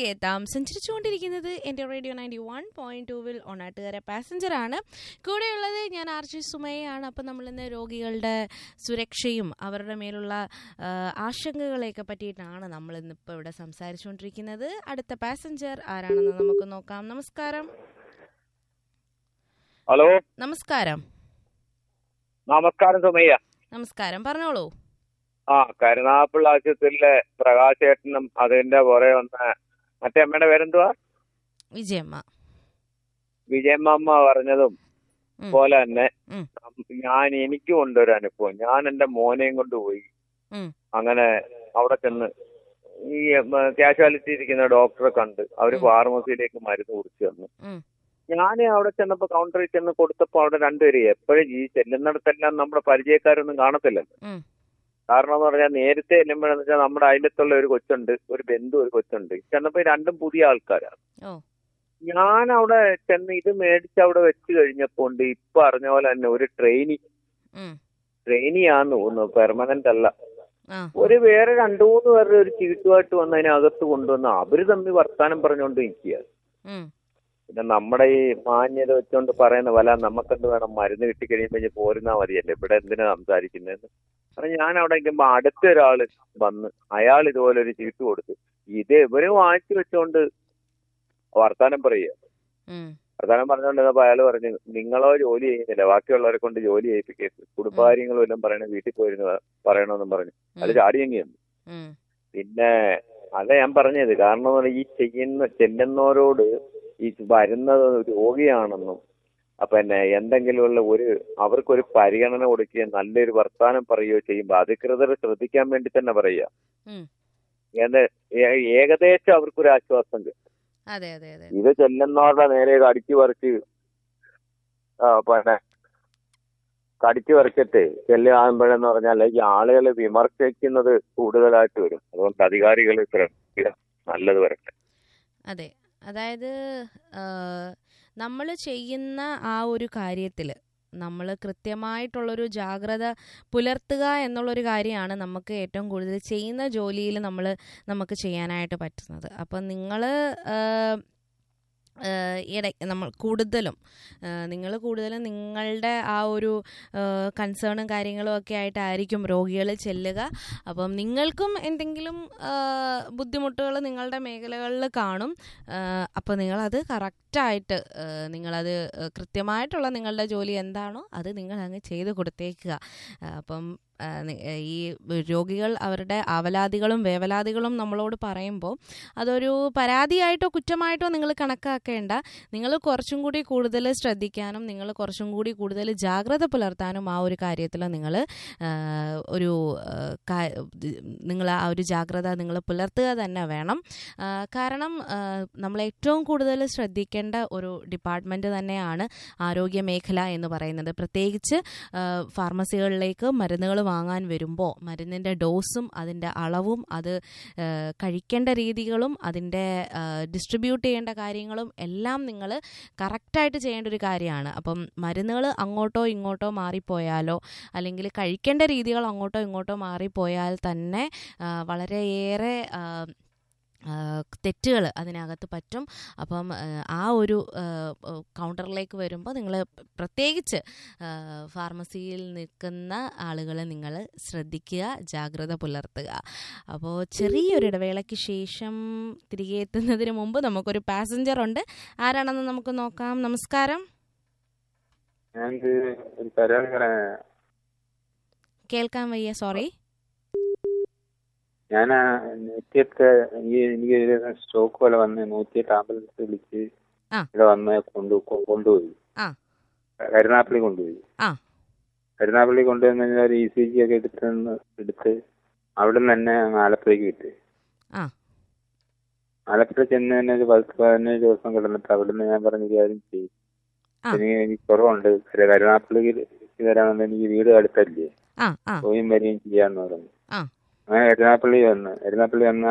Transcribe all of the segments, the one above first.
തിരികെ എത്താം സഞ്ചരിച്ചുകൊണ്ടിരിക്കുന്നത് എൻ്റെ റേഡിയോ നയൻറ്റി വൺ പോയിന്റ് ടൂവിൽ ഒണാട്ടുകാര പാസഞ്ചർ ആണ് കൂടെയുള്ളത് ഞാൻ ആർജി സുമയാണ് അപ്പം നമ്മളിന്ന് രോഗികളുടെ സുരക്ഷയും അവരുടെ മേലുള്ള ആ, ആശങ്കകളെയൊക്കെ പറ്റിയിട്ടാണ് നമ്മൾ ഇന്നിപ്പോൾ ഇവിടെ സംസാരിച്ചുകൊണ്ടിരിക്കുന്നത് അടുത്ത പാസഞ്ചർ ആരാണെന്ന് നമുക്ക് നോക്കാം നമസ്കാരം ഹലോ നമസ്കാരം നമസ്കാരം സുമയ്യ നമസ്കാരം പറഞ്ഞോളൂ ആ കരുനാഗപ്പള്ളി ആശുപത്രിയിലെ പ്രകാശേട്ടനും അതിന്റെ പുറകെ വന്ന മറ്റേ അമ്മയുടെ പേരെന്തുവാ വിജയമ്മ വിജയമ്മ പറഞ്ഞതും ഉം. പോലെ തന്നെ ഉം. ഞാൻ എനിക്കും ഉണ്ട് ഒരു അനുഭവം ഞാൻ എന്റെ മോനെയും കൊണ്ട് പോയി ഉം. അങ്ങനെ അവിടെ ചെന്ന് ഈ കാഷ്വാലിറ്റി ഇരിക്കുന്ന ഡോക്ടറെ കണ്ട് അവര് ഉം. ഫാർമസിയിലേക്ക് മരുന്ന് കുറിച്ച് തന്നു ഉം. ഞാൻ അവിടെ ചെന്നപ്പോ കൗണ്ടറിൽ ചെന്ന് കൊടുത്തപ്പോ അവിടെ രണ്ടുപേര് എപ്പോഴും ഈ ചെല്ലുന്നിടത്തെല്ലാം നമ്മുടെ പരിചയക്കാരൊന്നും കാണത്തില്ലല്ലോ ഉം. കാരണം എന്ന് പറഞ്ഞാൽ നേരത്തെ ചെല്ലുമ്പോഴെന്ന് വെച്ചാൽ നമ്മുടെ അയലത്തുള്ള ഒരു കൊച്ചുണ്ട് ഒരു ബന്ധു ഒരു കൊച്ചുണ്ട് ചെന്നപ്പോ ഈ രണ്ടും പുതിയ ആൾക്കാരാണ് ഓ. ഞാൻ അവിടെ ചെന്ന് ഇത് മേടിച്ച് അവിടെ വെച്ച് കഴിഞ്ഞപ്പോ ഉണ്ട് ഇപ്പൊ അറിഞ്ഞ പോലെ തന്നെ ഒരു ട്രെയിനി ഉം. ട്രെയിനിയാന്ന് തോന്നുന്നു പെർമനന്റ് അല്ല ആ ഒരു വേറെ രണ്ടു മൂന്ന് പേരുടെ ഒരു ചീട്ടുമായിട്ട് വന്ന് അതിനകത്ത് കൊണ്ടുവന്ന് അവര് തമ്മിൽ വർത്താനം പറഞ്ഞുകൊണ്ട് നിൽക്കുക ഉം. പിന്നെ നമ്മുടെ ഈ മാന്യത വെച്ചുകൊണ്ട് പറയുന്ന വല നമുക്കെന്ത് വേണം മരുന്ന് കിട്ടി കഴിയുമ്പോൾ പോരുന്നാ മതിയല്ലേ ഇവിടെ എന്തിനാ സംസാരിക്കുന്നതെന്ന് കാരണം ഞാൻ അവിടെ നിൽക്കുമ്പോ അടുത്ത ഒരാള് വന്ന് അയാൾ ഇതുപോലെ ഒരു ചീട്ട് കൊടുത്തു ഇത് ഇവര് വാങ്ങിച്ചു വെച്ചോണ്ട് വർത്താനം പറയുക ഉം. വർത്താനം പറഞ്ഞുകൊണ്ടിരുന്നപ്പോ അയാൾ പറഞ്ഞു നിങ്ങളോ ജോലി ചെയ്യുന്നില്ല ബാക്കിയുള്ളവരെ കൊണ്ട് ജോലി ചെയ്യിപ്പിക്കരുത് കുടുംബകാര്യങ്ങളും എല്ലാം പറയണ വീട്ടിൽ പോയിരുന്നു പറയണമെന്നും പറഞ്ഞു അത് ചാടിയെങ്കി വന്നു ഉം. പിന്നെ അതാ ഞാൻ പറഞ്ഞത് കാരണം എന്ന് പറഞ്ഞാ ഈ ചെയ്യുന്ന ചെല്ലുന്നവരോട് ഈ വരുന്നത് രോഗിയാണെന്നും അപ്പൊ പിന്നെ എന്തെങ്കിലുമുള്ള ഒരു അവർക്കൊരു പരിഗണന കൊടുക്കുകയോ നല്ലൊരു വർത്താനം പറയുകയോ ചെയ്യുമ്പോൾ അധികൃതർ ശ്രദ്ധിക്കാൻ വേണ്ടി തന്നെ പറയുക ഉം. എന്ത് ഏ- ഏകദേശം അവർക്കൊരു ആശ്വാസം കിട്ടും അതെ അതെ അതെ ഇത് ചെല്ലുന്നവരുടെ നേരെ കടിച്ചു പറിച്ച് ആ, പിന്നെ കടിച്ചു പറിച്ചിട്ട് ചെല്ലുമ്പോഴെന്ന് പറഞ്ഞാൽ ഈ ആളുകൾ വിമർശിക്കുന്നത് കൂടുതലായിട്ട് വരും അതുകൊണ്ട് അധികാരികൾ ശ്രദ്ധിക്കുക നല്ലത് വരട്ടെ അതെ അതായത് നമ്മൾ ചെയ്യുന്ന ആ ഒരു കാര്യത്തിൽ നമ്മൾ കൃത്യമായിട്ടുള്ളൊരു ജാഗ്രത പുലർത്തുക എന്നുള്ളൊരു കാര്യമാണ് നമുക്ക് ഏറ്റവും കൂടുതൽ ചെയ്യുന്ന ജോലിയിൽ നമ്മൾ നമുക്ക് ചെയ്യാനായിട്ട് പറ്റുന്നത് അപ്പം നിങ്ങൾ ഇട നമ്മൾ കൂടുതലും നിങ്ങൾ കൂടുതലും നിങ്ങളുടെ ആ ഒരു കൺസേണും കാര്യങ്ങളും ഒക്കെ ആയിട്ടായിരിക്കും രോഗികൾ ചെല്ലുക അപ്പം നിങ്ങൾക്കും എന്തെങ്കിലും ബുദ്ധിമുട്ടുകൾ നിങ്ങളുടെ മേഖലകളിൽ കാണും അപ്പോൾ നിങ്ങളത് കറക്റ്റായിട്ട് നിങ്ങളത് കൃത്യമായിട്ടുള്ള നിങ്ങളുടെ ജോലി എന്താണോ അത് നിങ്ങൾ അങ്ങ് ചെയ്ത് കൊടുത്തേക്കുക അപ്പം ആ, നി- ഈ രോഗികൾ അവരുടെ ആവലാതികളും വേവലാതികളും നമ്മളോട് പറയുമ്പോൾ അതൊരു പരാതിയായിട്ടോ കുറ്റമായിട്ടോ നിങ്ങൾ കണക്കാക്കേണ്ട നിങ്ങൾ കുറച്ചും കൂടി കൂടുതൽ ശ്രദ്ധിക്കാനും നിങ്ങൾ കുറച്ചും കൂടി കൂടുതൽ ജാഗ്രത പുലർത്താനും ആ ഒരു കാര്യത്തിൽ നിങ്ങൾ ഒരു നിങ്ങൾ ആ ഒരു ജാഗ്രത നിങ്ങൾ പുലർത്തുക തന്നെ വേണം ആ, കാരണം ആ, നമ്മൾ ഏറ്റവും കൂടുതൽ ശ്രദ്ധിക്കേണ്ട ഒരു ഡിപ്പാർട്ട്മെൻറ്റ് തന്നെയാണ് ആരോഗ്യ മേഖല എന്ന് പറയുന്നത് പ്രത്യേകിച്ച് ആ, ഫാർമസികളിലേക്ക് മരുന്നുകൾ വാങ്ങാൻ വരുമ്പോൾ മരുന്നിൻ്റെ ഡോസും അതിൻ്റെ അളവും അത് ആ, കഴിക്കേണ്ട രീതികളും അതിൻ്റെ ഡിസ്ട്രിബ്യൂട്ട് ചെയ്യേണ്ട കാര്യങ്ങളും എല്ലാം നിങ്ങൾ കറക്റ്റായിട്ട് ചെയ്യേണ്ട ഒരു കാര്യമാണ് അപ്പം മരുന്നുകൾ അങ്ങോട്ടോ ഇങ്ങോട്ടോ മാറിപ്പോയാലോ അല്ലെങ്കിൽ കഴിക്കേണ്ട രീതികൾ അങ്ങോട്ടോ ഇങ്ങോട്ടോ മാറിപ്പോയാൽ തന്നെ ആ, വളരെയേറെ ആ, തെറ്റുകൾ അതിനകത്ത് പറ്റും അപ്പം ആ, ആ ഒരു ആ, കൗണ്ടറിലേക്ക് വരുമ്പോൾ നിങ്ങൾ പ്രത്യേകിച്ച് ആ, ഫാർമസിയിൽ നിൽക്കുന്ന ആളുകളെ നിങ്ങൾ ശ്രദ്ധിക്കുക ജാഗ്രത പുലർത്തുക അപ്പോൾ ചെറിയൊരു ഇടവേളയ്ക്ക് ശേഷം തിരികെ എത്തുന്നതിന് മുമ്പ് നമുക്കൊരു പാസഞ്ചർ ഉണ്ട് ആരാണെന്ന് നമുക്ക് നോക്കാം നമസ്കാരം ഞാൻ ഒരു പരാതി പറയാനാ കേൾക്കാൻ വയ്യ സോറി ഞാൻ നൂറ്റിയെട്ട് ഈ എനിക്ക് ഒരു സ്ട്രോക്ക് പോലെ വന്ന് നൂറ്റിയെട്ട് ആംബുലൻസ് വിളിച്ച് ആ. ഇവിടെ വന്ന് കൊണ്ടു കൊ- കൊണ്ടുപോയി ആ. കരുനാപ്പള്ളി കൊണ്ടുപോയി ആ. കരുനാപ്പള്ളി കൊണ്ടുവന്ന് കഴിഞ്ഞാൽ ഒരു ഇ സി ജി ഒക്കെ എടുത്ത് എടുത്ത് അവിടെ നിന്ന് തന്നെ അങ്ങ് ആലപ്പുഴയ്ക്ക് വിട്ട് ആ. ആലപ്പുഴ ചെന്ന് തന്നെ ഒരു പത്ത് പതിനേഴ് ദിവസം കിടന്നിട്ട് അവിടെ നിന്ന് ഞാൻ പറഞ്ഞ കാര്യം ചെയ്യും ആ. എനിക്ക് എനിക്ക് കുറവുണ്ട് കരുനാപ്പള്ളിക്ക് വരാണെന്ന് എനിക്ക് വീട് അടുത്തല്ലേ ആ ആ പോയും വരികയും ചെയ്യാന്ന് പറഞ്ഞു ആ. അങ്ങനെ എരുനാപ്പള്ളി വന്ന് എരുനാപ്പള്ളി വന്ന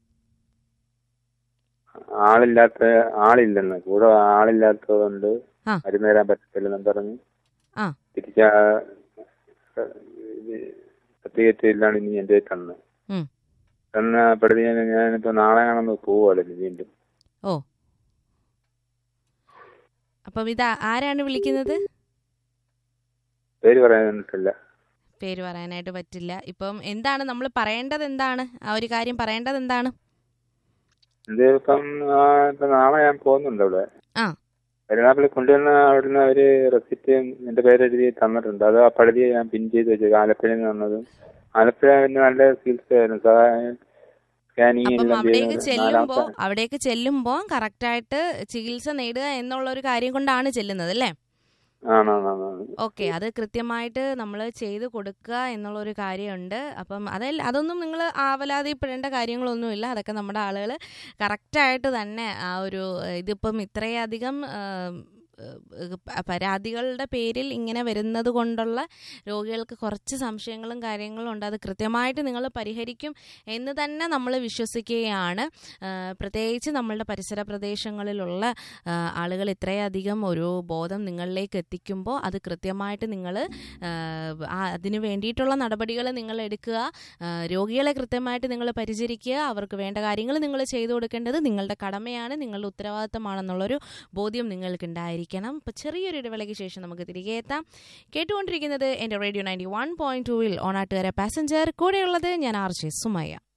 ആളില്ലാത്ത ആളില്ലെന്ന് കൂടെ ആളില്ലാത്തതുകൊണ്ട് ആ. മരുന്ന് തരാൻ പറ്റത്തില്ലെന്നും പറഞ്ഞ് ആ. തിരിച്ച സർട്ടിഫിക്കറ്റ് ഇല്ലാണ്ട് ഇനി എന്റെ തന്ന് ഉം. തന്ന പടുതി ഞാൻ ഞാനിപ്പോ നാളെ കാണുമ്പോൾ പോവാലോ വീണ്ടും ഓ അപ്പം ഇത് ആരാണ് വിളിക്കുന്നത് പേര് പറയാൻ തന്നിട്ടില്ല പേര് പറയാനായിട്ട് പറ്റില്ല ഇപ്പം എന്താണ് നമ്മൾ പറയേണ്ടത് എന്താണ് ആ ഒരു കാര്യം പറയേണ്ടത് എന്താണ് ഇത് ഇപ്പം ആ, ഇപ്പൊ നാളെ ഞാൻ പോകുന്നുണ്ട് അവിടെ ആ കരുനാപ്പിളി കൊണ്ടുവന്ന അവിടുന്ന് അവര് റെസിപ്റ്റ് എന്റെ പേര് എഴുതി തന്നിട്ടുണ്ട് അത് ആ പഴുതി ഞാൻ പിൻ ചെയ്ത് വെച്ചു ആലപ്പുഴയിൽ നിന്ന് തന്നതും ആലപ്പുഴ പിന്നെ നല്ല ചികിത്സയായിരുന്നു സ്കാനിങ് അപ്പം എല്ലാം അവിടേക്ക് ചെയ്തത് ചെല്ലുമ്പോ നാലാമത്തെ അവിടേക്ക് ചെല്ലുമ്പോ കറക്റ്റായിട്ട് ചികിത്സ നേടുക എന്നുള്ള ഒരു കാര്യം കൊണ്ടാണ് ചെല്ലുന്നത് അല്ലേ ആണാണാണ് ഓക്കെ അത് കൃത്യമായിട്ട് നമ്മൾ ചെയ്ത് കൊടുക്കുക എന്നുള്ള ഒരു കാര്യമുണ്ട് അപ്പം അതല്ല അതൊന്നും നിങ്ങൾ ആവലാതിപ്പെടേണ്ട കാര്യങ്ങളൊന്നുമില്ല അതൊക്കെ നമ്മുടെ ആളുകൾ കറക്റ്റായിട്ട് തന്നെ ആ ഒരു ഇതിപ്പം ഇത്രയധികം ആം, ഏഹ്, പ- പരാതികളുടെ പേരിൽ ഇങ്ങനെ വരുന്നത് കൊണ്ടുള്ള രോഗികൾക്ക് കുറച്ച് സംശയങ്ങളും കാര്യങ്ങളും ഉണ്ട് അത് കൃത്യമായിട്ട് നിങ്ങൾ പരിഹരിക്കും എന്ന് തന്നെ നമ്മൾ വിശ്വസിക്കുകയാണ് ആഹ്, പ്രത്യേകിച്ച് നമ്മളുടെ പരിസര പ്രദേശങ്ങളിലുള്ള ആഹ്, ആളുകൾ ഇത്രയധികം ഒരു ബോധം നിങ്ങളിലേക്ക് എത്തിക്കുമ്പോൾ അത് കൃത്യമായിട്ട് നിങ്ങൾ അതിന് വേണ്ടിയിട്ടുള്ള നടപടികൾ നിങ്ങൾ എടുക്കുക ആഹ്, രോഗികളെ കൃത്യമായിട്ട് നിങ്ങൾ പരിചരിക്കുക അവർക്ക് വേണ്ട കാര്യങ്ങൾ നിങ്ങൾ ചെയ്തു കൊടുക്കേണ്ടത് നിങ്ങളുടെ കടമയാണ് നിങ്ങളുടെ ഉത്തരവാദിത്തമാണെന്നുള്ളൊരു ബോധ്യം നിങ്ങൾക്ക് ഉണ്ടായിരിക്കണം അപ്പോൾ ചെറിയൊരു ഇടവേളയ്ക്ക് ശേഷം നമുക്ക് തിരികെ എത്താം കേട്ടുകൊണ്ടിരിക്കുന്നത് എൻ്റെ റേഡിയോ നയൻറ്റി വൺ പോയിന്റ് ടൂവിൽ ഓണാട്ടുകാര പാസഞ്ചർ കൂടെയുള്ളത് ഞാൻ ആർ ജെ സുമയ്യ